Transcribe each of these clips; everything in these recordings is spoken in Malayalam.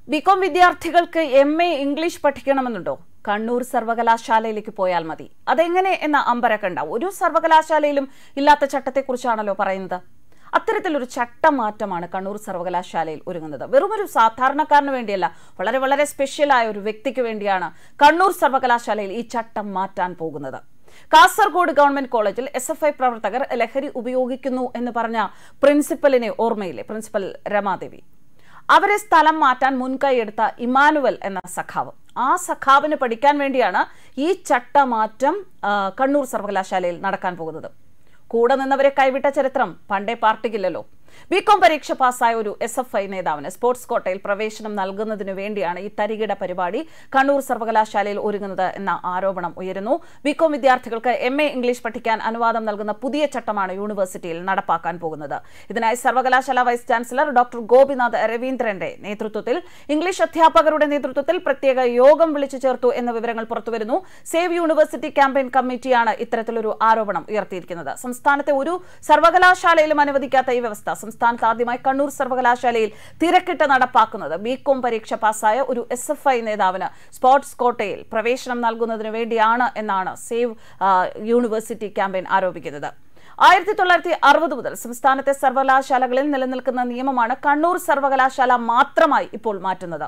ബികോം വിദ്യാർത്ഥികൾക്ക് എം എ ഇംഗ്ലീഷ് പഠിക്കണമെന്നുണ്ടോ കണ്ണൂർ സർവകലാശാലയിലേക്ക് പോയാൽ മതി അതെങ്ങനെ എന്ന അമ്പരക്കണ്ട ഒരു സർവകലാശാലയിലും ഇല്ലാത്ത ചട്ടത്തെക്കുറിച്ചാണല്ലോ പറയുന്നത് അത്തരത്തിലൊരു ചട്ടമാറ്റമാണ് കണ്ണൂർ സർവകലാശാലയിൽ ഒരുങ്ങുന്നത് വെറുമൊരു സാധാരണക്കാരന് വേണ്ടിയല്ല വളരെ വളരെ സ്പെഷ്യലായ ഒരു വ്യക്തിക്ക് വേണ്ടിയാണ് കണ്ണൂർ സർവകലാശാലയിൽ ഈ ചട്ടം മാറ്റാൻ പോകുന്നത് കാസർഗോഡ് ഗവൺമെന്റ് കോളേജിൽ എസ് എഫ് ഐ പ്രവർത്തകർ ലഹരി ഉപയോഗിക്കുന്നു എന്ന് പറഞ്ഞ പ്രിൻസിപ്പലിനെ ഓർമ്മയില്ലേ പ്രിൻസിപ്പൽ രമാദേവി അവരെ സ്ഥലം മാറ്റാൻ മുൻകൈയെടുത്ത ഇമാനുവൽ എന്ന സഖാവ് ആ സഖാവിന് പഠിക്കാൻ വേണ്ടിയാണ് ഈ ചട്ടമാറ്റം ആ, കണ്ണൂർ സർവകലാശാലയിൽ നടക്കാൻ പോകുന്നത് കൂടെ നിന്നവരെ കൈവിട്ട ചരിത്രം പണ്ടേ പാർട്ടിക്കില്ലല്ലോ ബികോം പരീക്ഷ പാസ്സായ ഒരു എസ് എഫ് ഐ നേതാവിന് സ്പോർട്സ് കോട്ടയിൽ പ്രവേശനം നൽകുന്നതിന് വേണ്ടിയാണ് ഈ തരികിട പരിപാടി കണ്ണൂർ സർവകലാശാലയിൽ ഒരുങ്ങുന്നത് എന്ന ആരോപണം ഉയരുന്നു ബികോം വിദ്യാർത്ഥികൾക്ക് എം എ ഇംഗ്ലീഷ് പഠിക്കാൻ അനുവാദം നൽകുന്ന പുതിയ ചട്ടമാണ് യൂണിവേഴ്സിറ്റിയിൽ നടപ്പാക്കാൻ പോകുന്നത് ഇതിനായി സർവകലാശാല വൈസ് ചാൻസലർ ഡോക്ടർ ഗോപിനാഥ് രവീന്ദ്രന്റെ നേതൃത്വത്തിൽ ഇംഗ്ലീഷ് അധ്യാപകരുടെ നേതൃത്വത്തിൽ പ്രത്യേക യോഗം വിളിച്ചു ചേർത്തു എന്ന വിവരങ്ങൾ പുറത്തുവരുന്നു സേവ് യൂണിവേഴ്സിറ്റി ക്യാമ്പയിൻ കമ്മിറ്റിയാണ് ഇത്തരത്തിലൊരു ആരോപണം ഉയർത്തിയിരിക്കുന്നത് സംസ്ഥാനത്തെ ഒരു സർവകലാശാലയിലും അനുവദിക്കാത്ത ഈ വ്യവസ്ഥ സംസ്ഥാനത്ത് ആദ്യമായി കണ്ണൂർ സർവകലാശാലയിൽ തിരക്കിട്ട് നടപ്പാക്കുന്നത് ബികോം പരീക്ഷ പാസ്സായ ഒരു എസ് എഫ് ഐ നേതാവിന് സ്പോർട്സ് കോട്ടയിൽ പ്രവേശനം നൽകുന്നതിന് വേണ്ടിയാണ് എന്നാണ് സേവ് ആ, യൂണിവേഴ്സിറ്റി ക്യാമ്പയിൻ ആരോപിക്കുന്നത് ആയിരത്തി തൊള്ളായിരത്തി അറുപത് മുതൽ സംസ്ഥാനത്തെ സർവകലാശാലകളിൽ നിലനിൽക്കുന്ന നിയമമാണ് കണ്ണൂർ സർവകലാശാല മാത്രമായി ഇപ്പോൾ മാറ്റുന്നത്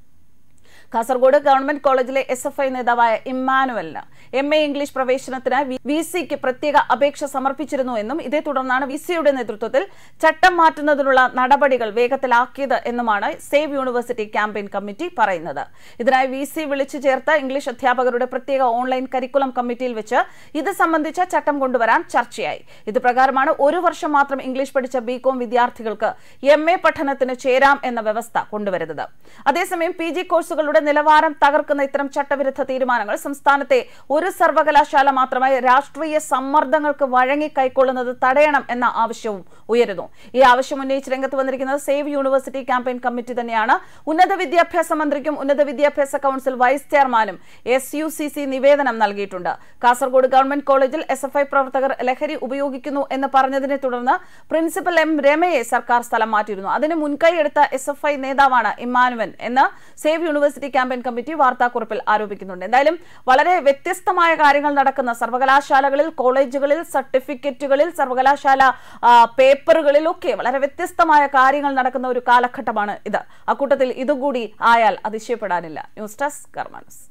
കാസർഗോഡ് ഗവൺമെന്റ് കോളേജിലെ എസ് എഫ് ഐ നേതാവായ ഇമ്മാനുവലിന് എം എ ഇംഗ്ലീഷ് പ്രവേശനത്തിന് വി സിക്ക് പ്രത്യേക അപേക്ഷ സമർപ്പിച്ചിരുന്നു എന്നും ഇതേ തുടർന്നാണ് വി സിയുടെ നേതൃത്വത്തിൽ ചട്ടം മാറ്റുന്നതിനുള്ള നടപടികൾ വേഗത്തിലാക്കിയത് എന്നുമാണ് സേവ് യൂണിവേഴ്സിറ്റി ക്യാമ്പയിൻ കമ്മിറ്റി പറയുന്നത് ഇതിനായി വി സി വിളിച്ചു ചേർത്ത ഇംഗ്ലീഷ് അധ്യാപകരുടെ പ്രത്യേക ഓൺലൈൻ കരിക്കുലം കമ്മിറ്റിയിൽ വെച്ച് ഇത് സംബന്ധിച്ച ചട്ടം കൊണ്ടുവരാൻ ചർച്ചയായി ഇത് പ്രകാരമാണ് ഒരു വർഷം മാത്രം ഇംഗ്ലീഷ് പഠിച്ച ബികോം വിദ്യാർത്ഥികൾക്ക് എം എ പഠനത്തിന് ചേരാം എന്ന വ്യവസ്ഥ കൊണ്ടുവരുന്നത് അതേസമയം പി ജി കോഴ്സുകളുടെ നിലവാരം തകർക്കുന്ന ഇത്തരം ചട്ടവിരുദ്ധ തീരുമാനങ്ങൾ സംസ്ഥാനത്തെ ഒരു സർവകലാശാല മാത്രമായി രാഷ്ട്രീയ സമ്മർദ്ദങ്ങൾക്ക് വഴങ്ങി കൈക്കൊള്ളുന്നത് തടയണം എന്ന ആവശ്യവും ഉയരുന്നു ഈ ആവശ്യം ഉന്നയിച്ച് രംഗത്ത് വന്നിരിക്കുന്നത് സേവ് യൂണിവേഴ്സിറ്റി ക്യാമ്പയിൻ കമ്മിറ്റി തന്നെയാണ് ഉന്നത വിദ്യാഭ്യാസ മന്ത്രിക്കും ഉന്നത വിദ്യാഭ്യാസ കൗൺസിൽ വൈസ് ചെയർമാനും എസ് യു സി സി നിവേദനം നൽകിയിട്ടുണ്ട് കാസർഗോഡ് ഗവൺമെന്റ് കോളേജിൽ എസ് എഫ് ഐ പ്രവർത്തകർ ലഹരി ഉപയോഗിക്കുന്നു എന്ന് പറഞ്ഞതിനെ തുടർന്ന് പ്രിൻസിപ്പൽ എം രമയെ സർക്കാർ സ്ഥലം മാറ്റിയിരുന്നു അതിന് മുൻകൈയെടുത്ത എസ് എഫ് ഐ നേതാവാണ് ഇമ്മാനുവൻ എന്ന് സേവ് യൂണിവേഴ്സിറ്റി ക്യാമ്പയിൻ കമ്മിറ്റി വാർത്താക്കുറിപ്പിൽ ആരോപിക്കുന്നുണ്ട് എന്തായാലും വളരെ വ്യത്യസ്തമായ കാര്യങ്ങൾ നടക്കുന്ന സർവകലാശാലകളിൽ കോളേജുകളിൽ സർട്ടിഫിക്കറ്റുകളിൽ സർവകലാശാല ആ, പേപ്പറുകളിലൊക്കെ വളരെ വ്യത്യസ്തമായ കാര്യങ്ങൾ നടക്കുന്ന ഒരു കാലഘട്ടമാണ് ഇത് അക്കൂട്ടത്തിൽ ഇതുകൂടി ആയാൽ അതിശയപ്പെടാനില്ല ന്യൂസ് ഡെസ്ക് കർമാനസ്